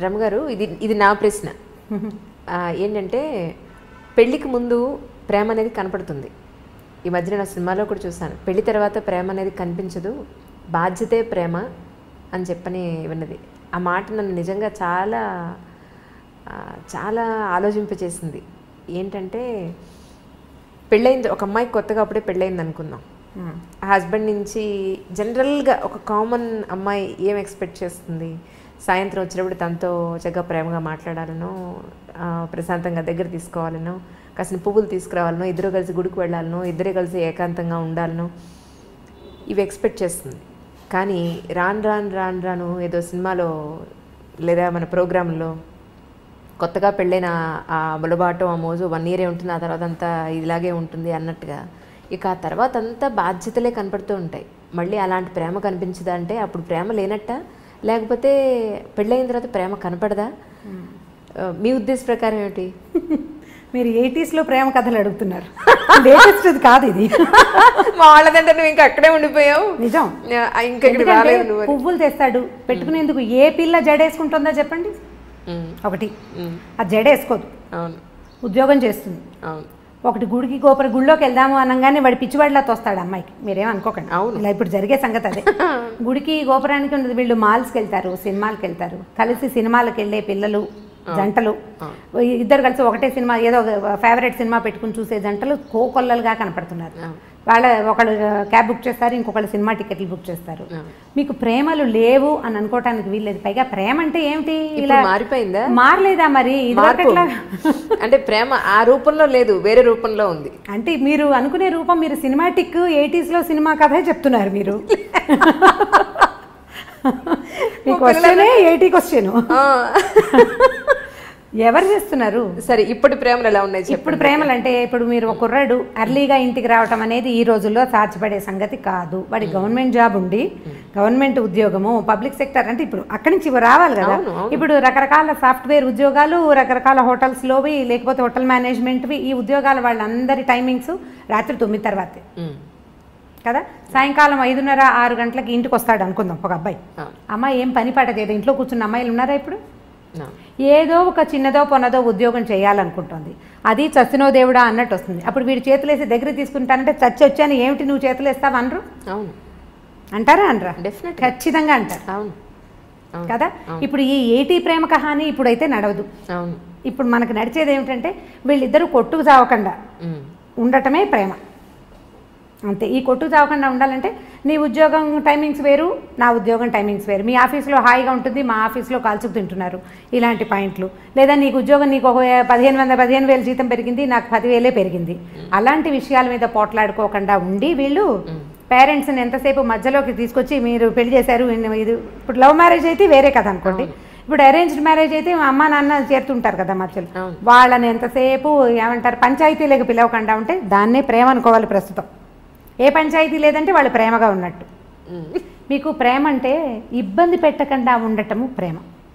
రమ గారు ఇది ఇది నా ప్రశ్న ఆ, ఏంటంటే పెళ్ళికి ముందు ప్రేమ అనేది కనపడుతుంది ఈ మధ్య నేను సినిమాలో కూడా చూశాను పెళ్లి తర్వాత ప్రేమ అనేది కనిపించదు బాధ్యతే ప్రేమ అని చెప్పని విన్నది ఆ మాట నన్ను నిజంగా చాలా ఆ, చాలా ఆలోచింపచేసింది ఏంటంటే పెళ్ళైంది ఒక అమ్మాయికి కొత్తగా అప్పుడే పెళ్ళయింది అనుకుందాం ఆ హస్బెండ్ నుంచి జనరల్గా ఒక కామన్ అమ్మాయి ఏం ఎక్స్పెక్ట్ చేస్తుంది సాయంత్రం వచ్చినప్పుడు తనతో చక్కగా ప్రేమగా మాట్లాడాలనో ఆ, ప్రశాంతంగా దగ్గర తీసుకోవాలనో కాసిన పువ్వులు తీసుకురావాలనో ఇద్దరు కలిసి గుడికి వెళ్ళాలనో ఇద్దరే కలిసి ఏకాంతంగా ఉండాలనో ఇవి ఎక్స్పెక్ట్ చేస్తుంది కానీ రాను రాను రాను రాను ఏదో సినిమాలో లేదా మన ప్రోగ్రాంలో కొత్తగా పెళ్ళైన ఆ బులబాటం ఆ మోజు వన్ ఇయరే ఉంటుంది ఆ తర్వాత అంతా ఇలాగే ఉంటుంది అన్నట్టుగా ఇక ఆ తర్వాత అంతా బాధ్యతలే కనపడుతూ ఉంటాయి మళ్ళీ అలాంటి ప్రేమ కనిపించదా అంటే అప్పుడు ప్రేమ లేనట్ట లేకపోతే పెళ్ళైన తర్వాత ప్రేమ కనపడదా ఆ, మీ ఉద్దేశ ప్రకారం ఏమిటి మీరు ఎయిటీస్లో ప్రేమ కథలు అడుగుతున్నారు లేటెస్ట్ ఇది కాదు ఇది మా వాళ్ళదంటే నువ్వు ఇంకా అక్కడే ఉండిపోయావు నిజం ఆ, ఇంకా ఇక్కడ ఎందుకంటే రాలేదు నువ్వు అని. పువ్వులు తెస్తాడు పెట్టుకునేందుకు ఏ పిల్ల జడేసుకుంటుందో చెప్పండి ఉమ్, ఒకటి ఉమ్, ఆ జడేసుకోదు అవును ఉద్యోగం చేస్తుంది అవును ఒకటి గుడికి గోపుర గుళ్ళోకి వెళ్దాము అనగానే వాడు పిచ్చివాడిలా తోస్తాడు అమ్మాయికి మీరేం అనుకోకండి అవును. ఇలా ఇప్పుడు జరిగే సంగతి అదే గుడికి గోపురానికి ఉండదు వీళ్ళు మాల్స్కి వెళ్తారు సినిమాలకు వెళ్తారు కలిసి సినిమాలకు వెళ్ళే పిల్లలు జంటలు ఇద్దరు కలిసి ఒకటే సినిమా ఏదో ఫేవరెట్ సినిమా పెట్టుకుని చూసే జంటలు కోకొల్లలుగా కనపడుతున్నారు వాళ్ళ ఒకళ్ళు క్యాబ్ బుక్ చేస్తారు ఇంకొకళ్ళు సినిమా టికెట్లు బుక్ చేస్తారు మీకు ప్రేమలు లేవు అని అనుకోవటానికి వీల్లేదు పైగా ప్రేమ అంటే ఏమిటి ఇలా ఇప్పుడు మారిపోయిందా మారలేదా మరి మార్పు ఇదివరకట్లా అంటే ప్రేమ ఆ రూపంలో లేదు వేరే రూపంలో ఉంది అంటే మీరు అనుకునే రూపం మీరు సినిమాటిక్ ఎయిటీస్లో సినిమా కథే చెప్తున్నారు మీరు మీ క్వశ్చనే ఎయిటీ క్వశ్చన్ ఆ. ఎవరు చేస్తున్నారు సరే ఇప్పటి ప్రేమలు ఎలా ఉన్నాయి చెప్పు ఇప్పుడు ప్రేమలు అంటే ఇప్పుడు మీరు ఒక కుర్రాడు అర్లీగా ఇంటికి రావటం అనేది ఈ రోజుల్లో సాధ్యపడే సంగతి కాదు వాడి గవర్నమెంట్ జాబ్ ఉండి గవర్నమెంట్ ఉద్యోగము పబ్లిక్ సెక్టర్ అంటే ఇప్పుడు అక్కడి నుంచి ఇవి రావాలి కదా అవును, అవును. ఇప్పుడు రకరకాల సాఫ్ట్వేర్ ఉద్యోగాలు రకరకాల హోటల్స్లోవి లేకపోతే హోటల్ మేనేజ్మెంట్వి ఈ ఉద్యోగాల వాళ్ళందరి టైమింగ్స్ రాత్రి తొమ్మిది తర్వాతే ఉమ్, కదా సాయంకాలం ఐదున్నర ఆరు గంటలకి ఇంటికి వస్తాడు అనుకుందాం ఒక అబ్బాయి అవును, అమ్మాయి ఏం పని పాట చేయదు ఇంట్లో కూర్చున్న అమ్మాయిలు ఉన్నారా ఇప్పుడు అవును. ఏదో ఒక చిన్నదో పొన్నదో ఉద్యోగం చేయాలనుకుంటుంది అది చచ్చినో దేవుడా అన్నట్టు వస్తుంది అప్పుడు వీడు చేతులేసి దగ్గర తీసుకుంటానంటే చచ్చి వచ్చాను ఏమిటి నువ్వు చేతులు వేస్తావు అనరు అవును అంటారా అనరా డెఫినెట్ ఖచ్చితంగా అంటారు అవును అవును కదా ఇప్పుడు ఈ ఏటీ ప్రేమ కహాని ఇప్పుడైతే నడవదు అవును ఇప్పుడు మనకు నడిచేది ఏమిటంటే వీళ్ళిద్దరూ కొట్టుకు చావకుండా ఉమ్, ఉండటమే ప్రేమ అంతే ఈ కొట్టు చావకుండా ఉండాలంటే నీ ఉద్యోగం టైమింగ్స్ వేరు నా ఉద్యోగం టైమింగ్స్ వేరు మీ ఆఫీస్లో హాయిగా ఉంటుంది మా ఆఫీస్లో కాల్చుకు తింటున్నారు ఇలాంటి పాయింట్లు లేదా నీకు ఉద్యోగం నీకు ఒక పదిహేను వందల పదిహేను వేలు జీతం పెరిగింది నాకు పదివేలే పెరిగింది అలాంటి విషయాల మీద పోట్లాడుకోకుండా ఉండి వీళ్ళు పేరెంట్స్ని ఎంతసేపు మధ్యలోకి తీసుకొచ్చి మీరు పెళ్లి చేశారు ఇన్ని- ఇది ఇప్పుడు లవ్ మ్యారేజ్ అయితే వేరే కథ అనుకోండి ఇప్పుడు అరేంజ్డ్ మ్యారేజ్ అయితే మా అమ్మ నాన్న చేరుతుంటారు కదా మధ్యలో అవును. వాళ్ళని ఎంతసేపు ఏమంటారు పంచాయతీలకు పిలవకుండా ఉంటే దాన్నే ప్రేమ అనుకోవాలి ప్రస్తుతం ఏ పంచాయతీ లేదంటే వాళ్ళు ప్రేమగా ఉన్నట్టు ఉమ్, మీకు ప్రేమ అంటే ఇబ్బంది పెట్టకుండా ఉండటము ప్రేమ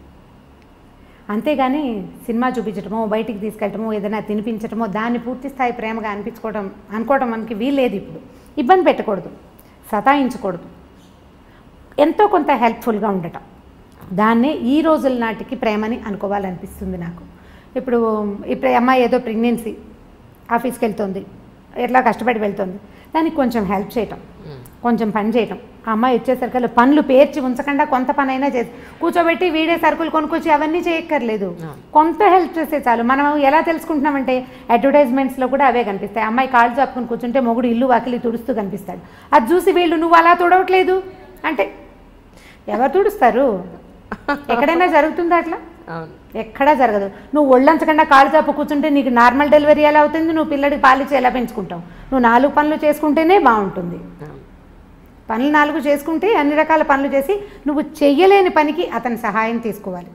అంతేగాని సినిమా చూపించటమో బయటికి తీసుకెళ్ళటమో ఏదైనా తినిపించటమో దాన్ని పూర్తి స్థాయి ప్రేమగా అనిపించుకోవడం అనుకోవడం మనకి వీల్లేదు ఇప్పుడు ఇబ్బంది పెట్టకూడదు సతాయించకూడదు ఎంతో కొంత హెల్ప్ఫుల్గా ఉండటం దాన్నే ఈ రోజుల నాటికి ప్రేమని అనుకోవాలనిపిస్తుంది నాకు ఇప్పుడు ఇప్పుడు ఈ అమ్మాయి ఏదో ప్రెగ్నెన్సీ ఆఫీస్కి వెళ్తుంది ఎట్లా కష్టపడి వెళ్తుంది దానికి కొంచెం హెల్ప్ చేయటం కొంచెం పని చేయటం ఆ అమ్మాయి వచ్చేసరికి పనులు పేర్చి ఉంచకుండా కొంత పని అయినా చేసి కూర్చోబెట్టి వీడే సరుకులు కొనుక్కొచ్చి అవన్నీ చేయక్కర్లేదు కొంత హెల్ప్ చేస్తే చాలు మనం ఎలా తెలుసుకుంటున్నామంటే అడ్వర్టైజ్మెంట్స్లో కూడా అవే కనిపిస్తాయి అమ్మాయి కాళ్ళు చాపుకుని కూర్చుంటే మొగుడు ఇల్లు వాకిలి తుడుస్తూ కనిపిస్తాడు అది చూసి వీళ్ళు నువ్వు అలా తుడవట్లేదు అంటే ఎవరు తుడుస్తారు ఎక్కడైనా జరుగుతుందా అట్లా అవును ఎక్కడా జరగదు నువ్వు ఒళ్ళంచకుండా కాలు చాపు కూర్చుంటే నీకు నార్మల్ డెలివరీ ఎలా అవుతుంది నువ్వు పిల్లడికి పాలిచ్చి ఎలా పెంచుకుంటావు నువ్వు నాలుగు పనులు చేసుకుంటేనే బాగుంటుంది అవును పనులు నాలుగు చేసుకుంటే అన్ని రకాల పనులు చేసి నువ్వు చెయ్యలేని పనికి అతని సహాయం తీసుకోవాలి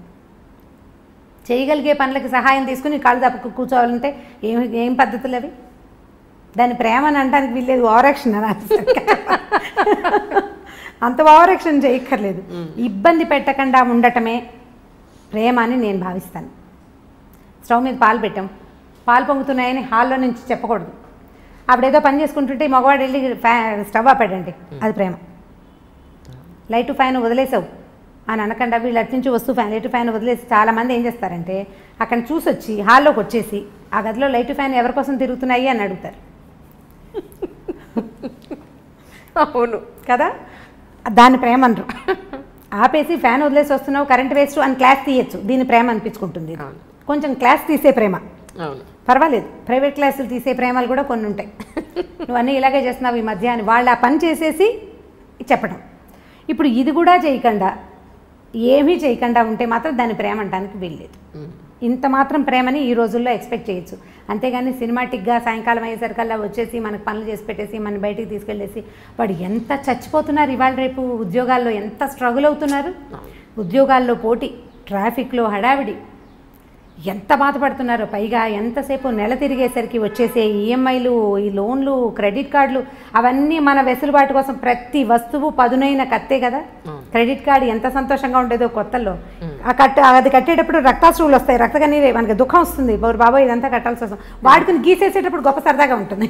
చేయగలిగే పనులకి సహాయం తీసుకుని కాళ్ళు తప్పకు కూర్చోవాలంటే ఏం ఏం పద్ధతులు అవి దాని ప్రేమ అని అనడానికి వీల్లేదు ఓవరాక్షన్ అని అనేసరికి. అంత ఓవరాక్షన్ చేయక్కర్లేదు ఇబ్బంది పెట్టకుండా ఉండటమే ప్రేమ అని నేను భావిస్తాను స్టవ్ మీద పాలు పెట్టాం పాలు పొంగుతున్నాయని హాల్లో నుంచి చెప్పకూడదు ఆవిడేదో పని చేసుకుంటుంటే ఈ మగవాడు వెళ్ళి ఫ్యా స్టవ్ ఆపాడండి అది ప్రేమ లైట్ ఫ్యాన్ వదిలేసావు అని అనకుండా వీళ్ళు అటు నుంచి వస్తూ ఫ్యాన్ లైట్ ఫ్యాన్ వదిలేసి చాలామంది ఏం చేస్తారంటే అక్కడ చూసి వచ్చి హాల్లోకి వచ్చేసి ఆ గదిలో లైట్ ఫ్యాన్ ఎవరి కోసం తిరుగుతున్నాయి అని అడుగుతారు అవును కదా దాన్ని ప్రేమ అనరు ఆపేసి ఫ్యాన్ వదిలేసి వస్తున్నావు కరెంట్ వేస్ట్ అని క్లాస్ తీయచ్చు దీని ప్రేమ అనిపించుకుంటుంది ఇది. అవును. కొంచెం క్లాస్ తీసే ప్రేమ అవును పర్వాలేదు ప్రైవేట్ క్లాసులు తీసే ప్రేమలు కూడా కొన్ని ఉంటాయి నువ్వు అన్నీ ఇలాగే చేస్తున్నావు ఈ మధ్య అని వాళ్ళు ఆ పని చేసేసి చెప్పడం ఇప్పుడు ఇది కూడా చేయకుండా ఏమీ చేయకుండా ఉంటే మాత్రం దాని ప్రేమ అంటానికి వీల్లేదు ఉమ్. ఇంత మాత్రం ప్రేమని ఈ రోజుల్లో ఎక్స్పెక్ట్ చేయొచ్చు అంతేగాని సినిమాటిక్గా సాయంకాలం అయ్యేసరికల్లా వచ్చేసి మనకు పనులు చేసి పెట్టేసి మన బయటికి తీసుకెళ్ళేసి వాడు ఎంత చచ్చిపోతున్నారు ఇవాళ రేపు ఉద్యోగాల్లో ఎంత స్ట్రగుల్ అవుతున్నారు ఉద్యోగాల్లో పోటీ ట్రాఫిక్లో హడావిడి ఎంత బాధపడుతున్నారో పైగా ఎంతసేపు నెల తిరిగేసరికి వచ్చేసే ఈఎంఐలు ఈ లోన్లు క్రెడిట్ కార్డులు అవన్నీ మన వెసులుబాటు కోసం ప్రతి వస్తువు పదునైన కత్తే కదా క్రెడిట్ కార్డు ఎంత సంతోషంగా ఉండేదో కొత్తల్లో ఆ కట్ట అది కట్టేటప్పుడు రక్తాశ్రువులు వస్తాయి రక్తగని మనకి దుఃఖం వస్తుంది బోరు బాబాయ్ ఇదంతా కట్టాల్సి వస్తుంది వాడుకుని గీసేసేటప్పుడు గొప్ప సరదాగా ఉంటుంది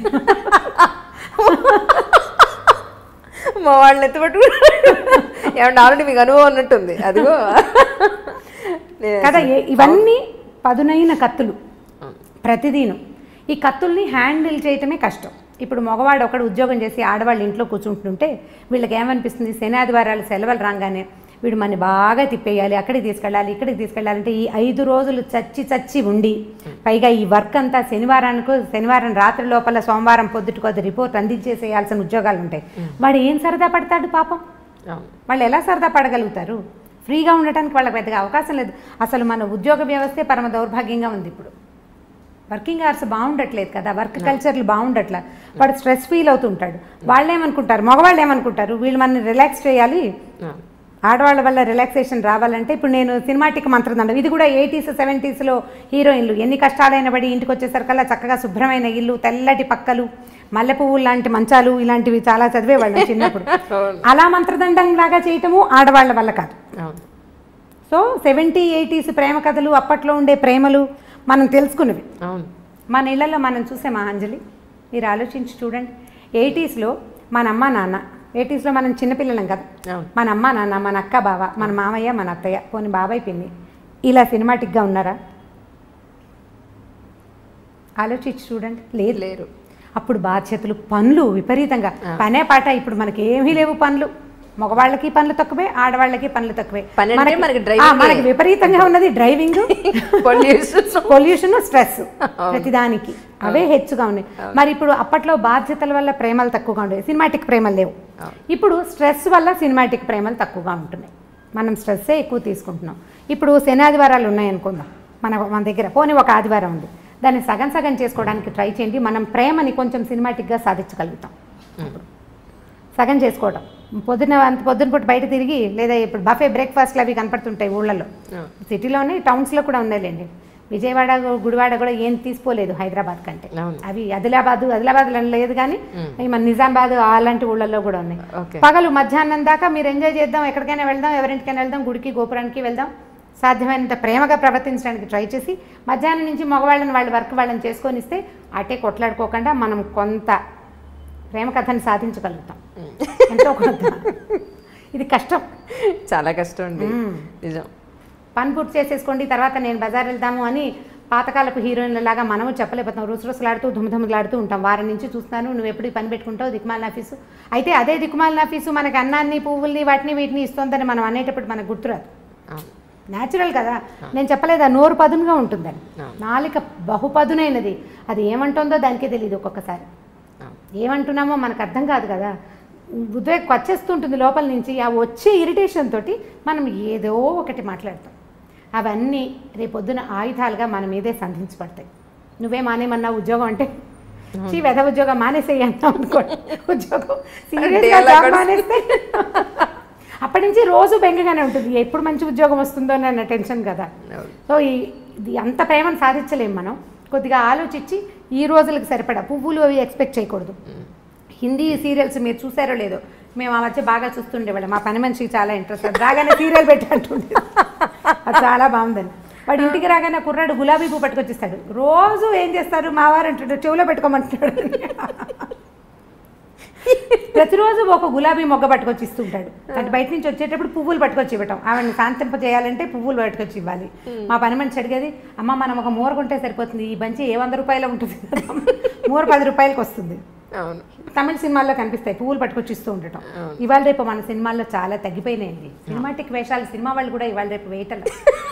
మా వాళ్ళని ఎత్తుపట్టు ఏమంటే ఆల్రెడీ మీకు అనుభవం ఉన్నట్టుంది అదిగో నేను- కదా ఏ- ఇవన్నీ పదునైన కత్తులు అవును. ప్రతిదీను ఈ కత్తుల్ని హ్యాండిల్ చేయటమే కష్టం ఇప్పుడు మగవాడు ఒకడు ఉద్యోగం చేసి ఆడవాళ్ళు ఇంట్లో కూర్చుంటుంటే వీళ్ళకి ఏమనిపిస్తుంది శని ఆదివారాలు సెలవులు రాగానే వీడు మన బాగా తిప్పేయాలి అక్కడికి తీసుకెళ్ళాలి ఇక్కడికి తీసుకెళ్ళాలంటే ఈ ఐదు రోజులు చచ్చి చచ్చి ఉండి పైగా ఈ వర్క్ అంతా శనివారానికి శనివారం రాత్రి లోపల సోమవారం పొద్దుటి కొద్ది రిపోర్ట్ అందించేసేయాల్సిన ఉద్యోగాలు ఉంటాయి వాడు ఏం సరదా పడతాడు పాపం అవును వాళ్ళు ఎలా సరదా పడగలుగుతారు ఫ్రీగా ఉండటానికి వాళ్ళకి పెద్దగా అవకాశం లేదు అసలు మన ఉద్యోగ వ్యవస్థే పరమ దౌర్భాగ్యంగా ఉంది ఇప్పుడు వర్కింగ్ అవర్స్ బాగుండట్లేదు కదా వర్క్ కల్చర్లు బాగుండట్లా వాడు స్ట్రెస్ ఫీల్ అవుతుంటాడు వాళ్ళు ఏమనుకుంటారు మగవాళ్ళు ఏమనుకుంటారు వీళ్ళు మనని రిలాక్స్ చేయాలి అవును. ఆడవాళ్ళ వల్ల రిలాక్సేషన్ రావాలంటే ఇప్పుడు నేను సినిమాటిక్ మంత్రదండం ఇది కూడా ఎయిటీస్ సెవెంటీస్లో హీరోయిన్లు ఎన్ని కష్టాలైన పడి ఇంటికి వచ్చేసరికల్లా చక్కగా శుభ్రమైన ఇల్లు తెల్లటి పక్కలు మల్లె పువ్వులు లాంటి మంచాలు ఇలాంటివి చాలా చదివేవాళ్ళం చిన్నప్పుడు అవును. అలా మంత్రదండం లాగా చేయటము ఆడవాళ్ళ వల్ల కాదు అవును సో సెవెంటీ ఎయిటీస్ ప్రేమ కథలు అప్పట్లో ఉండే ప్రేమలు మనం తెలుసుకున్నవి అవును మన ఇళ్లలో మనం చూసే మా అంజలి మీరు ఆలోచించి చూడండి ఎయిటీస్లో మన అమ్మ నాన్న ఎయిటీస్లో మనం చిన్నపిల్లలం కదా అవును మన అమ్మ నాన్న మన అక్క బావ మన మామయ్య మన అత్తయ్య పోని బాబాయ్ పిన్ని ఇలా సినిమాటిక్గా ఉన్నారా ఆలోచించి చూడండి లేదు లేరు అప్పుడు బాధ్యతలు పనులు విపరీతంగా పనే పాట ఇప్పుడు మనకి ఏమీ లేవు పనులు మగవాళ్ళకి పనులు తక్కువే ఆడవాళ్ళకి పనులు తక్కువే పని అంటే మనకి ఆ, driving ఏ. మనకి విపరీతంగా ఉన్నది డ్రైవింగ్ పొల్యూషన్ పొల్యూషన్ స్ట్రెస్ ప్రతిదానికి అవే హెచ్చుగా ఉన్నాయి మరి ఇప్పుడు అప్పట్లో బాధ్యతల వల్ల ప్రేమలు తక్కువగా ఉండేవి సినిమాటిక్ ప్రేమలు లేవు అవును. ఇప్పుడు స్ట్రెస్ వల్ల సినిమాటిక్ ప్రేమలు తక్కువగా ఉంటున్నాయి మనం స్ట్రెస్సే ఎక్కువ తీసుకుంటున్నాం ఇప్పుడు శని ఆదివారాలు ఉన్నాయనుకుందాం మన మన దగ్గర పోనీ ఒక ఆదివారం ఉంది దాన్ని సగం సగం చేసుకోవడానికి ట్రై చేయండి మనం ప్రేమని కొంచెం సినిమాటిక్గా సాధించగలుగుతాం సగం చేసుకోవడం పొద్దున అంత పొద్దున పూట బయట తిరిగి లేదా ఇప్పుడు బఫే బ్రేక్ఫాస్ట్లు అవి కనపడుతుంటాయి ఊళ్ళల్లో సిటీలోనే టౌన్స్లో కూడా ఉన్నాయిలేండి విజయవాడ గుడివాడ కూడా ఏం తీసుకోలేదు హైదరాబాద్ కంటే అవును. అవి ఆదిలాబాద్ ఆదిలాబాద్లో లేదు కానీ ఈ మన నిజామాబాద్ అలాంటి ఊళ్ళల్లో కూడా ఉన్నాయి ఓకే పగలు మధ్యాహ్నం దాకా మీరు ఎంజాయ్ చేద్దాం ఎక్కడికైనా వెళ్దాం ఎవరింటికైనా వెళ్దాం గుడికి గోపురానికి వెళ్దాం సాధ్యమైనంత ప్రేమగా ప్రవర్తించడానికి ట్రై చేసి మధ్యాహ్నం నుంచి మగవాళ్ళని వాళ్ళ వర్క్ వాళ్ళని చేసుకొని ఇస్తే అటే కొట్లాడుకోకుండా మనం కొంత ప్రేమ కథని సాధించగలుగుతాం ఎంతో కొంత ఇది కష్టం చాలా కష్టం అండి మ్మ్. నిజం పని పూర్తి చేసేసుకోండి తర్వాత నేను బజార్ వెళ్దాము అని పాతకాలపు హీరోయిన్ల లాగా మనము చెప్పలేకపోతాం రుసరుసలాడుతూ ధుమధుమలాడుతూ ఉంటాం వారం నుంచి చూస్తాను నువ్వు ఎప్పుడు ఈ పని పెట్టుకుంటావు దిక్కుమాలిన ఆఫీసు అయితే అదే దిక్కుమాలిన ఆఫీసు మనకి అన్నాన్ని పువ్వుల్ని వాటిని వీటిని ఇస్తుందని మనం అనేటప్పుడు మనకు గుర్తురాదు అవును న్యాచురల్ కదా నేను చెప్పలేదు ఆ నోరు పదునుగా ఉంటుందని అవును. నాలిక బహుపదునైనది అది ఏమంటుందో దానికే తెలియదు ఒక్కొక్కసారి అవును ఏమంటున్నామో మనకు అర్థం కాదు కదా ఉద్వేగం వచ్చేస్తుంటుంది లోపల నుంచి ఆ వచ్చే ఇరిటేషన్ తోటి మనం ఏదో ఒకటి మాట్లాడతాం అవన్నీ రేపొద్దున ఆయుధాలుగా మన మీదే సంధించబడతాయి నువ్వే మానేమన్నావు ఉద్యోగం అంటే చీ వెధ ఉద్యోగం మానేసేయి అంటాం అనుకోండి ఉద్యోగం సీరియస్గా అలా జాబ్ కూడా- మానేస్తే అప్పటి నుంచి రోజు బెంగగానే ఉంటుంది ఎప్పుడు మంచి ఉద్యోగం వస్తుందో అన్న టెన్షన్ కదా అవును సో ఈ ఇది అంత ప్రేమను సాధించలేం మనం కొద్దిగా ఆలోచించి ఈ రోజులకు సరిపడా పువ్వులు అవి ఎక్స్పెక్ట్ చేయకూడదు హిందీ సీరియల్స్ మీరు చూసారో లేదో మేము ఆ మధ్య బాగా చూస్తుండేవాళ్ళం మా పని మనిషికి చాలా ఇంట్రెస్ట్ అది రాగానే సీరియల్ పెట్టి అంటుండే అది చాలా బాగుందని వాడు ఇంటికి రాగానే కుర్రాడు గులాబీ పువ్వు పట్టుకొచ్చిస్తాడు రోజు ఏం చేస్తారు మా వారు అంటాడు చెవిలో పెట్టుకోమంటున్నాడు ప్రతిరోజు ఒక గులాబీ మొగ్గ పట్టుకొచ్చి ఇస్తుంటాడు అంటే బయట నుంచి వచ్చేటప్పుడు పువ్వులు పట్టుకొచ్చి ఇవ్వటం ఆవిడని శాంతింప చేయాలంటే పువ్వులు పట్టుకొచ్చి ఇవ్వాలి మా పని మనిషి అడిగేది అమ్మ మనం ఒక మూర కొంటే సరిపోతుంది ఈ బంచి ఏ వంద రూపాయలు ఉంటుంది కదా మూర పది రూపాయలకి వస్తుంది అవును తమిళ సినిమాల్లో కనిపిస్తాయి పువ్వులు పట్టుకొచ్చి ఇస్తూ ఉండటం ఇవాళ రేపు మన సినిమాల్లో చాలా తగ్గిపోయినాయండి సినిమాటిక్ వేషాలు సినిమా వాళ్ళు కూడా ఇవాళ రేపు వేయటం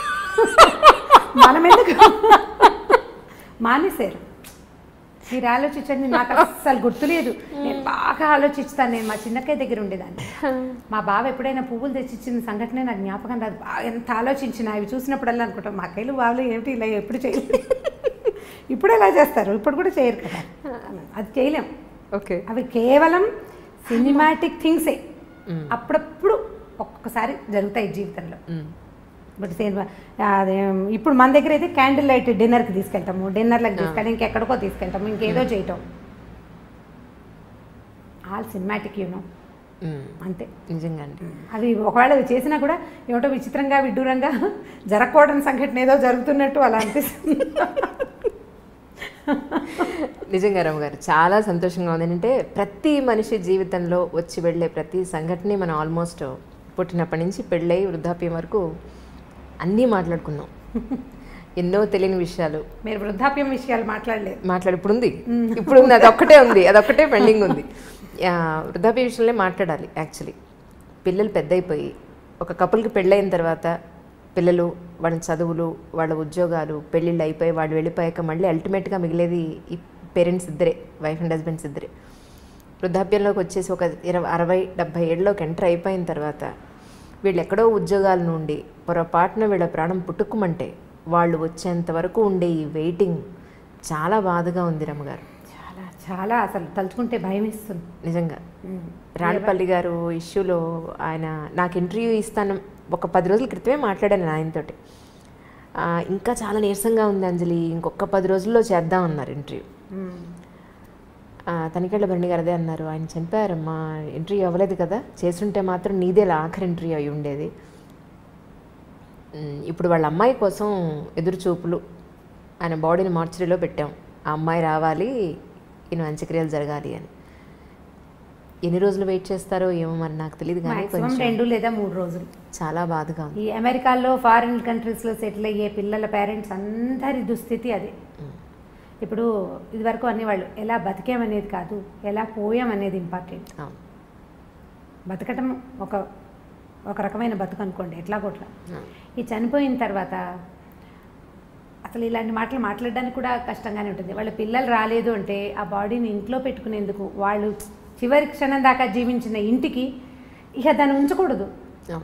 మనం ఎందుకు మానేశారు మీరు ఆలోచించండి నాకు అస్సలు గుర్తులేదు నేను బాగా ఆలోచిస్తాను నేను మా చిన్నక్కయ్య దగ్గర ఉండేదాన్ని మా బావ ఎప్పుడైనా పువ్వులు తెచ్చిచ్చిన సంఘటన నాకు జ్ఞాపకం రాదు బాగా ఎంత ఆలోచించిన అవి చూసినప్పుడల్లా అనుకుంటాం మా కైలు బావలు ఏమిటి ఇలా ఎప్పుడు చేయలేదు ఇప్పుడు ఎలా చేస్తారు ఇప్పుడు కూడా చేయరు కదా అది చేయలేం ఓకే అవి కేవలం సినిమాటిక్ థింగ్సే అప్పుడప్పుడు ఒక్కొక్కసారి జరుగుతాయి జీవితంలో బట్ సినిమా అదే ఇప్పుడు మన దగ్గర అయితే క్యాండిల్ లైట్ డిన్నర్కి తీసుకెళ్తాము డిన్నర్లకు తీసుకెళ్ళి ఇంకెక్కడికో తీసుకెళ్తాము ఇంకేదో చేయటం ఆల్ సినిమాటిక్ యూనో అంతే నిజంగా అండి అవి ఒకవేళ అవి చేసినా కూడా ఏమిటో విచిత్రంగా విడ్డూరంగా జరగకూడని సంఘటన ఏదో జరుగుతున్నట్టు అలా అనిపిస్తుంది నిజంగా రాము గారు చాలా సంతోషంగా ఉంది ఏంటంటే ప్రతి మనిషి జీవితంలో వచ్చి వెళ్ళే ప్రతి సంఘటన మనం ఆల్మోస్ట్ పుట్టినప్పటి నుంచి పెళ్ళై వృద్ధాప్యం వరకు అన్నీ మాట్లాడుకున్నాం ఎన్నో తెలియని విషయాలు మీరు వృద్ధాప్యం విషయాలు మాట్లాడలేదు మాట్లాడి ఇప్పుడు ఉంది ఇప్పుడు ఉంది అదొక్కటే ఉంది అదొక్కటే పెండింగ్ ఉంది ఆ, వృద్ధాప్య విషయంలో మాట్లాడాలి యాక్చువల్లీ పిల్లలు పెద్ద అయిపోయి ఒక కపుల్కి పెళ్ళైన తర్వాత పిల్లలు వాళ్ళ చదువులు వాళ్ళ ఉద్యోగాలు పెళ్ళిళ్ళు అయిపోయి వాళ్ళు వెళ్ళిపోయాక మళ్ళీ అల్టిమేట్గా మిగిలేది ఈ పేరెంట్స్ ఇద్దరే వైఫ్ అండ్ హస్బెండ్స్ ఇద్దరే వృద్ధాప్యంలోకి వచ్చేసి ఒక ఇరవై అరవై డెబ్భై ఏళ్ళలోకి ఎంటర్ అయిపోయిన తర్వాత వీళ్ళు ఎక్కడో ఉద్యోగాల నుండి పొరపాటున వీళ్ళ ప్రాణం పుట్టుకుమంటే వాళ్ళు వచ్చేంత వరకు ఉండే ఈ వెయిటింగ్ చాలా బాధగా ఉంది రమ్మగారు చాలా చాలా అసలు తలుచుకుంటే భయం ఇస్తుంది నిజంగా రాణపల్లి గారు ఇష్యూలో ఆయన నాకు ఇంటర్వ్యూ ఇస్తాను ఒక పది రోజుల క్రితమే మాట్లాడాను నేను ఆయనతోటి ఆ, ఇంకా చాలా నీరసంగా ఉంది అంజలి ఇంకొక పది రోజుల్లో చేద్దాం అన్నారు ఇంటర్వ్యూ తనికెళ్ళ భరణి గారు అదే అన్నారు ఆయన చనిపోయారమ్మా ఇంటర్వ్యూ అవ్వలేదు కదా చేస్తుంటే మాత్రం నీదే ఆఖరి ఇంటర్వ్యూ అయి ఉండేది ఉమ్, ఇప్పుడు వాళ్ళ అమ్మాయి కోసం ఎదురు చూపులు ఆయన బాడీని మార్చరీలో పెట్టాం ఆ అమ్మాయి రావాలి ఈయన అంత్యక్రియలు జరగాలి అని ఎన్ని రోజులు వెయిట్ చేస్తారో ఏమో మరి నాకు తెలియదు కానీ మాక్సిమం కొంచెం రెండు లేదా మూడు రోజులు చాలా బాధగా ఉంది ఈ అమెరికాలో ఫారిన్ కంట్రీస్లో సెటిల్ అయ్యే పిల్లల పేరెంట్స్ అందరి దుస్థితి అదే ఇప్పుడు ఇదివరకు అనేవాళ్ళు ఎలా బతికామనేది కాదు ఎలా పోయామనేది ఇంపార్టెంట్ అవును బతకటం ఒక ఒక రకమైన బతుకు అనుకోండి ఎట్లా కొట్లా అవును. ఈ చనిపోయిన తర్వాత అసలు ఇలాంటి మాటలు మాట్లాడడానికి కూడా కష్టంగానే ఉంటుంది వాళ్ళ పిల్లలు రాలేదు అంటే ఆ బాడీని ఇంట్లో పెట్టుకునేందుకు వాళ్ళు చివరి క్షణం దాకా జీవించిన ఇంటికి ఇక దాన్ని ఉంచకూడదు అవును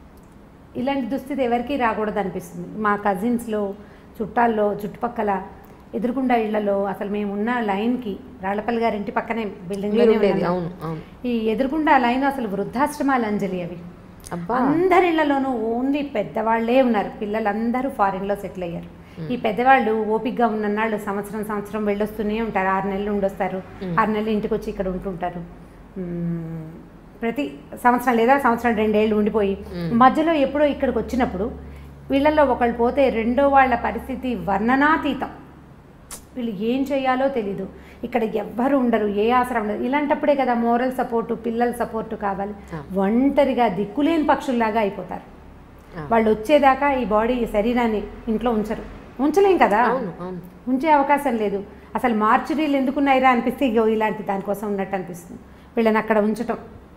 ఇలాంటి దుస్థితి ఎవరికీ రాకూడదు అనిపిస్తుంది మా కజిన్స్లో చుట్టాల్లో చుట్టుపక్కల ఎదురుకుండా ఇళ్లలో అసలు మేము ఉన్న లైన్కి రాళ్లపల్లి గారి ఇంటి పక్కనే మీరు బిల్డింగ్లోనే ఉండేది ఉన్నాం. అవును అవును ఈ ఎదురుకుండా లైన్ అసలు వృద్ధాశ్రమాలు అంజలి అవి అబ్బా అందరి ఇళ్లలోనూ ఓన్లీ పెద్దవాళ్లే ఉన్నారు పిల్లలందరూ ఫారిన్లో సెటిల్ అయ్యారు ఈ పెద్దవాళ్ళు ఓపిక్గా ఉన్ననాళ్ళు సంవత్సరం సంవత్సరం వెళ్ళొస్తూనే ఉంటారు ఆరు నెలలు ఉండొస్తారు ఆరు నెలలు ఇంటికి వచ్చి ఇక్కడ ఉంటుంటారు మ్మ్. ప్రతి సంవత్సరం లేదా సంవత్సరం రెండేళ్ళు ఉండిపోయి మధ్యలో ఎప్పుడో ఇక్కడికి వచ్చినప్పుడు వీళ్ళల్లో ఒకళ్ళు పోతే రెండో వాళ్ళ పరిస్థితి వర్ణనాతీతం వీళ్ళు ఏం చేయాలో తెలీదు ఇక్కడ ఎవ్వరు ఉండరు ఏ ఆసరా ఉండదు ఇలాంటప్పుడే కదా మోరల్ సపోర్టు పిల్లల సపోర్టు కావాలి ఒంటరిగా దిక్కులేని పక్షుల్లాగా అయిపోతారు ఆ. వాళ్ళు వచ్చేదాకా ఈ బాడీ ఈ శరీరాన్ని ఇంట్లో ఉంచరు ఉంచలేం కదా అవును అవును ఉంచే అవకాశం లేదు అసలు మార్చురీలు ఎందుకున్నాయిరా అనిపిస్తే ఇగో ఇలాంటి దానికోసం ఉన్నట్టు అనిపిస్తుంది వీళ్ళని అక్కడ ఉంచటం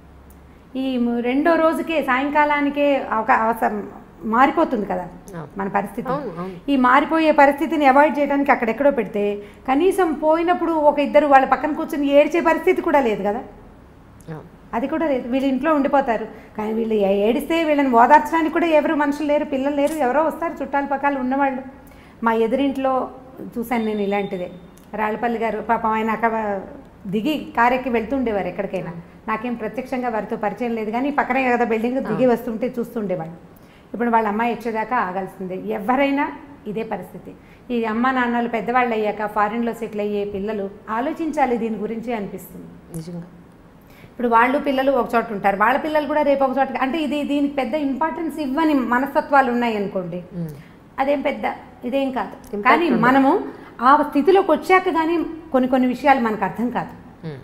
ఈ మ- రెండో రోజుకే సాయంకాలానికే అవకా అవసరం మారిపోతుంది కదా అవును. మన పరిస్థితి అవును అవును ఈ మారిపోయే పరిస్థితిని అవాయిడ్ చేయడానికి అక్కడెక్కడో పెడితే కనీసం పోయినప్పుడు ఒక ఇద్దరు వాళ్ళ పక్కన కూర్చొని ఏడ్చే పరిస్థితి కూడా లేదు కదా అవును అది కూడా లేదు వీళ్ళు ఇంట్లో ఉండిపోతారు కానీ వీళ్ళు ఏ- ఏడిస్తే వీళ్ళని ఓదార్చడానికి కూడా ఎవరు మనుషులు లేరు పిల్లలు లేరు ఎవరో వస్తారు చుట్టాల పక్కలు ఉన్నవాళ్ళు మా ఎదురింట్లో చూశాను నేను ఇలాంటిదే రాళ్ళపల్లి గారు పాపం ఆయన అక్కడ దిగి కారెక్కి వెళ్తుండేవారు ఎక్కడికైనా నాకేం ప్రత్యక్షంగా వారితో పరిచయం లేదు కానీ పక్కనే కదా బిల్డింగ్ దిగి వస్తుంటే చూస్తుండేవాళ్ళు ఇప్పుడు వాళ్ళ అమ్మాయి వచ్చేదాకా ఆగాల్సిందే ఎవరైనా ఇదే పరిస్థితి ఈ అమ్మ నాన్నలు పెద్దవాళ్ళు అయ్యాక ఫారిన్లో సెటిల్ అయ్యే పిల్లలు ఆలోచించాలి దీని గురించి అనిపిస్తుంది నిజంగా ఇప్పుడు వాళ్ళు పిల్లలు ఒక చోట ఉంటారు వాళ్ళ పిల్లలు కూడా రేపు ఒక చోట అంటే ఇది దీనికి పెద్ద ఇంపార్టెన్స్ ఇవ్వని మనస్తత్వాలు ఉన్నాయి అనుకోండి ఉమ్. అదేం పెద్ద ఇదేం కాదు Impact కానీ ఉండదు. మనము ఆ స్థితిలోకి వచ్చాక కానీ కొన్ని కొన్ని విషయాలు మనకు అర్థం కాదు ఉమ్.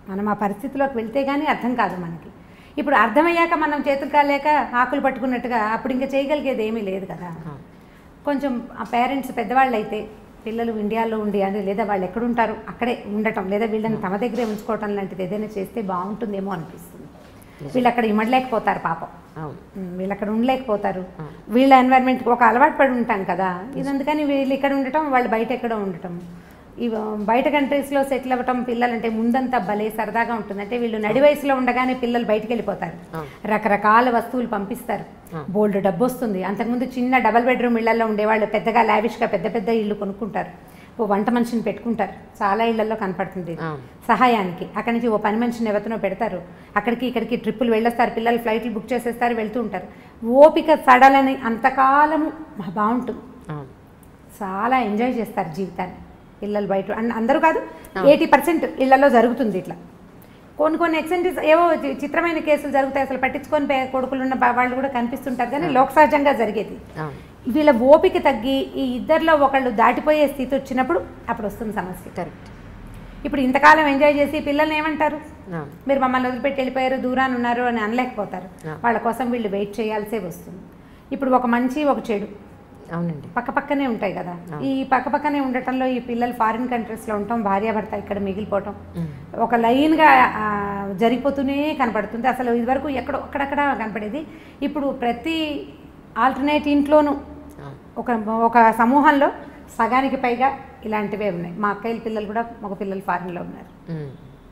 మనం ఆ పరిస్థితిలోకి వెళ్తే కానీ అర్థం కాదు మనకి ఇప్పుడు అర్థమయ్యాక మనం చేతులు కాలేక ఆకులు పట్టుకున్నట్టుగా అప్పుడు ఇంకా చేయగలిగేది ఏమీ లేదు కదా అవును. కొంచెం ఆ పేరెంట్స్ పెద్దవాళ్ళు అయితే పిల్లలు ఇండియాలో ఉండి అని లేదా వాళ్ళు ఎక్కడుంటారు అక్కడే ఉండటం లేదా వీళ్ళని తమ దగ్గరే ఉంచుకోవటం లాంటిది ఏదైనా చేస్తే బాగుంటుందేమో అనిపిస్తుంది వీళ్ళు అక్కడ ఇమ్మడలేకపోతారు పాపం అవును ఉమ్, వీళ్ళు అక్కడ ఉండలేకపోతారు వీళ్ళ ఎన్వైర్న్మెంట్ ఒక అలవాటు పడి ఉంటాం కదా ఇది అందుకని వీళ్ళు ఇక్కడ ఉండటం వాళ్ళు బయట ఎక్కడో ఉండటం ఇవి బయట కంట్రీస్లో సెటిల్ అవ్వటం పిల్లలంటే ముందంతా భలే సరదాగా ఉంటుంది అంటే వీళ్ళు నడి వయసులో ఉండగానే పిల్లలు బయటికి వెళ్ళిపోతారు అవును. రకరకాల వస్తువులు పంపిస్తారు బోల్డ్ డబ్బు వస్తుంది అంతకుముందు చిన్న డబల్ బెడ్రూమ్ ఇళ్లలో ఉండేవాళ్ళు పెద్దగా లావిష్గా పెద్ద పెద్ద ఇళ్ళు కొనుక్కుంటారు ఓ వంట మనిషిని పెట్టుకుంటారు చాలా ఇళ్లలో కనపడుతుంది ఇది. అవును. సహాయానికి అక్కడి నుంచి ఓ పని మనిషిని ఎవరినో పెడతారు అక్కడికి ఇక్కడికి ట్రిప్పులు వెళ్ళొస్తారు పిల్లలు ఫ్లైట్లు బుక్ చేసేస్తారు వెళ్తూ ఉంటారు ఓపిక సడలని అంతకాలము బాగుంటుంది అవును చాలా ఎంజాయ్ చేస్తారు జీవితాన్ని పిల్లలు బయట అన్- అందరూ కాదు ఎయిటీ పర్సెంట్ ఇళ్లలో జరుగుతుంది ఇట్లా కొన్ని కొన్ని ఎక్సెంటిస్ ఏవో చి- చిత్రమైన కేసులు జరుగుతాయి అసలు పట్టించుకొని పే- కొడుకులున్న బా- వాళ్ళు కూడా కనిపిస్తుంటారు కానీ లోక సహజంగా జరిగేది అవును వీళ్ళ ఓపిక తగ్గి ఈ ఇద్దరిలో ఒకళ్ళు దాటిపోయే స్థితి వచ్చినప్పుడు అప్పుడు వస్తుంది సమస్య కరెక్ట్ ఇప్పుడు ఇంతకాలం ఎంజాయ్ చేసి పిల్లల్ని ఏమంటారు అవును మీరు మమ్మల్ని వదిలిపెట్టి వెళ్ళిపోయారు దూరాన్ని ఉన్నారు అని అనలేకపోతారు Yeah. వాళ్ళ కోసం వీళ్ళు వెయిట్ చేయాల్సే వస్తుంది ఇప్పుడు ఒక మంచి ఒక చెడు అవునండి పక్క పక్కనే ఉంటాయి కదా ఈ పక్క పక్కనే ఉండటంలో ఈ పిల్లలు ఫారిన్ కంట్రీస్లో ఉండటం భార్యాభర్త ఇక్కడ మిగిలిపోవటం ఉమ్. ఒక లైన్గా ఆ, జరిగిపోతూనే కనపడుతుంది అసలు ఇదివరకు ఎక్కడో అక్కడక్కడ కనపడేది ఇప్పుడు ప్రతి ఆల్టర్నేట్ ఇంట్లోనూ అవును ఒక ఒక సమూహంలో సగానికి పైగా ఇలాంటివే ఉన్నాయి మా అక్కయ్యల పిల్లలు కూడా మగ పిల్లలు ఫారిన్లో ఉన్నారు ఉమ్.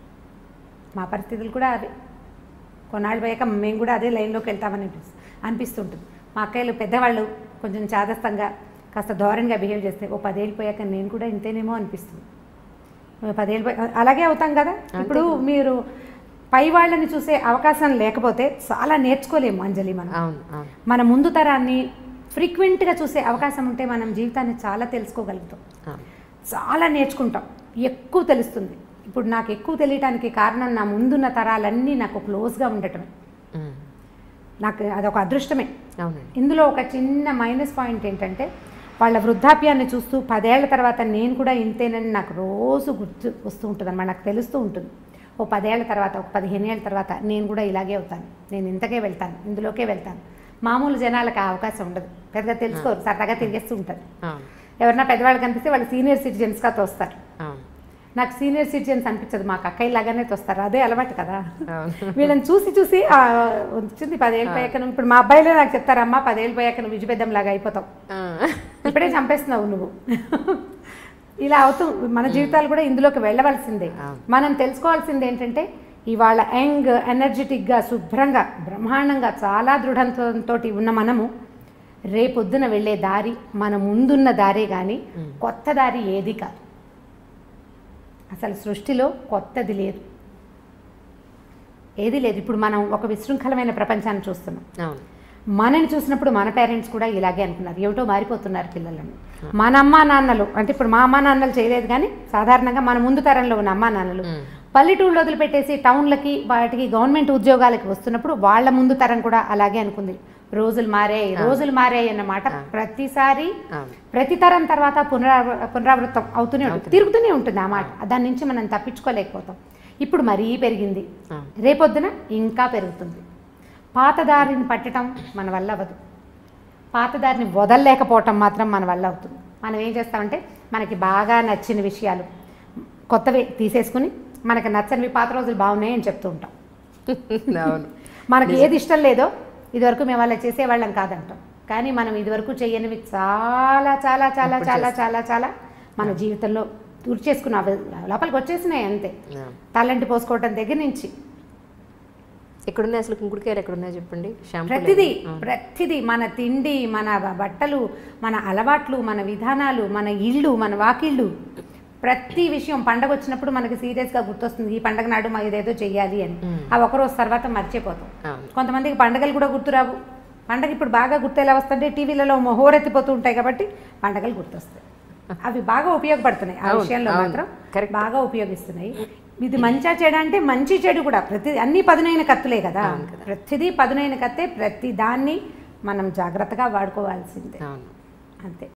మా పరిస్థితులు కూడా అదే కొన్నాళ్ళు పోయాక మేము కూడా అదే లైన్లోకి వెళ్తామని అనిపిస్తు- అనిపిస్తుంటుంది మా అక్కయ్యలు పెద్దవాళ్ళు కొంచెం చాదస్తంగా కాస్త ధోరణిగా బిహేవ్ చేస్తే ఓ పదేళ్ళు పోయాక నేను కూడా ఇంతేనేమో అనిపిస్తుంది ఓ పదేళ్ళు పోయి అలాగే అవుతాం కదా ఇప్పుడు మీరు పై వాళ్ళని చూసే అవకాశం లేకపోతే చాలా నేర్చుకోలేము అంజలి మనం అవును అవును మన ముందు తరాన్ని ఫ్రీక్వెంట్గా చూసే అవకాశం ఉంటే మనం జీవితాన్ని చాలా తెలుసుకోగలుగుతాం అవును చాలా నేర్చుకుంటాం ఎక్కువ తెలుస్తుంది ఇప్పుడు నాకు ఎక్కువ తెలియటానికి కారణం నా ముందున్న తరాలన్నీ నాకు క్లోజ్గా ఉండటమే ఉమ్. నాకు అదొక అదృష్టమే అవునండి ఇందులో ఒక చిన్న మైనస్ పాయింట్ ఏంటంటే వాళ్ళ వృద్ధాప్యాన్ని చూస్తూ పదేళ్ల తర్వాత నేను కూడా ఇంతేనని నాకు రోజు గుర్తు వస్తూ ఉంటుంది అన్నమాట నాకు తెలుస్తూ ఉంటుంది ఓ పదేళ్ల తర్వాత ఒక పదిహేను ఏళ్ళ తర్వాత నేను కూడా ఇలాగే అవుతాను నేను ఇంతకే వెళ్తాను ఇందులోకే వెళ్తాను మామూలు జనాలకు ఆ అవకాశం ఉండదు పెద్దగా తెలుసుకోరు సరదాగా తిరిగేస్తూ ఉంటారు అవును ఎవరన్నా పెద్దవాళ్ళు కనిపిస్తే వాళ్ళు సీనియర్ సిటిజన్స్గా తోస్తారు అవును నాకు సీనియర్ సిటిజన్స్ అనిపించదు మాకు అక్కయ్య లాగానే తోస్తారు అదే అలవాటు కదా అవును వీళ్ళని చూసి చూసి ఆ, వచ్చింది పదేళ్ళు పోయాక నువ్వు ఇప్పుడు మా అబ్బాయిలే నాకు చెప్తారమ్మా పదేళ్ళు పోయాక నువ్వు విజయపెద్దం లాగా అయిపోతావు ఆ. ఇప్పుడే చంపేస్తున్నావు నువ్వు ఇలా అవుతూ మన జీవితాలు కూడా ఇందులోకి వెళ్ళవలసిందే అవును. మనం తెలుసుకోవాల్సింది ఏంటంటే ఇవాళ యంగ్ ఎనర్జెటిక్గా శుభ్రంగా బ్రహ్మాండంగా చాలా దృఢంతో ఉన్న మనము రేపొద్దున వెళ్ళే దారి మన ముందున్న దారే కానీ కొత్త దారి ఏది కాదు అసలు సృష్టిలో కొత్తది లేదు ఏది లేదు ఇప్పుడు మనం ఒక విశృంఖలమైన ప్రపంచాన్ని చూస్తున్నాం అవును మనని చూసినప్పుడు మన పేరెంట్స్ కూడా ఇలాగే అనుకున్నారు ఏమిటో మారిపోతున్నారు పిల్లలను మన అమ్మా నాన్నలు అంటే ఇప్పుడు మా అమ్మా నాన్నలు చేయలేదు కానీ సాధారణంగా మన ముందు తరంలో ఉన్న అమ్మా నాన్నలు ఉమ్. పల్లెటూళ్ళు వదిలిపెట్టేసి టౌన్లకి వాటికి గవర్నమెంట్ ఉద్యోగాలకి వస్తున్నప్పుడు వాళ్ళ ముందు తరం కూడా అలాగే అనుకుంది రోజులు మారాయి రోజులు మారాయి అన్నమాట ప్రతిసారి అవును ప్రతి తరం తర్వాత పునరావ పునరావృతం అవుతూనే ఉంటుంది తిరుగుతూనే ఉంటుంది ఆ మాట దాని నుంచి మనం తప్పించుకోలేకపోతాం ఇప్పుడు మరీ పెరిగింది అవును రేపొద్దున ఇంకా పెరుగుతుంది పాత దారిని పట్టడం మన వల్ల అవ్వదు పాత దారిని వదలలేకపోవటం మాత్రం మన వల్ల అవుతుంది మనం ఏం చేస్తామంటే మనకి బాగా నచ్చిన విషయాలు కొత్తవి తీసేసుకుని మనకి నచ్చనివి పాత రోజులు బాగున్నాయి అని చెప్తూ ఉంటాం అవును మనకి ఏది ఇష్టం లేదో ఇదివరకు మేము అలా చేసేవాళ్ళం కాదంటాం కానీ మనం ఇదివరకు చేయనివి చాలా చాలా చాలా చాలా చాలా చాలా మన జీవితంలో తుడిచేసుకున్న అవి లోపలికి వచ్చేసినాయి అంతే అవును. తలంటి పోసుకోవటం దగ్గర నుంచి ఎక్కడున్నాయి అసలు కుంకుడుకాయలు ఎక్కడున్నాయి చెప్పండి షాంపూ ప్రతిదీ ప్రతిదీ మన తిండి మన బ- బట్టలు మన అలవాట్లు మన విధానాలు మన ఇళ్ళు మన వాకిళ్ళు ప్రతి విషయం పండగ వచ్చినప్పుడు మనకి సీరియస్గా గుర్తొస్తుంది ఈ పండగ నాడు మా ఇదేదో చెయ్యాలి అని ఆ ఒక రోజు తర్వాత మర్చిపోతాం అవును కొంతమందికి పండగలు కూడా గుర్తురావు పండగ ఇప్పుడు బాగా గుర్తు ఎలా వస్తుంటే టీవీలలో హోరెత్తిపోతూ ఉంటాయి కాబట్టి పండగలు గుర్తొస్తాయి అవి బాగా ఉపయోగపడుతున్నాయి ఆ అవును, విషయంలో అవును. మాత్రం Correct. బాగా ఉపయోగిస్తున్నాయి ఇది మంచా చెడు అంటే మంచి చెడు కూడా ప్రతి అన్ని పదునైన కత్తులే కదా అవును కదా. ప్రతిదీ పదునైన కత్తే ప్రతి దాన్ని మనం జాగ్రత్తగా వాడుకోవాల్సిందే అవును అంతే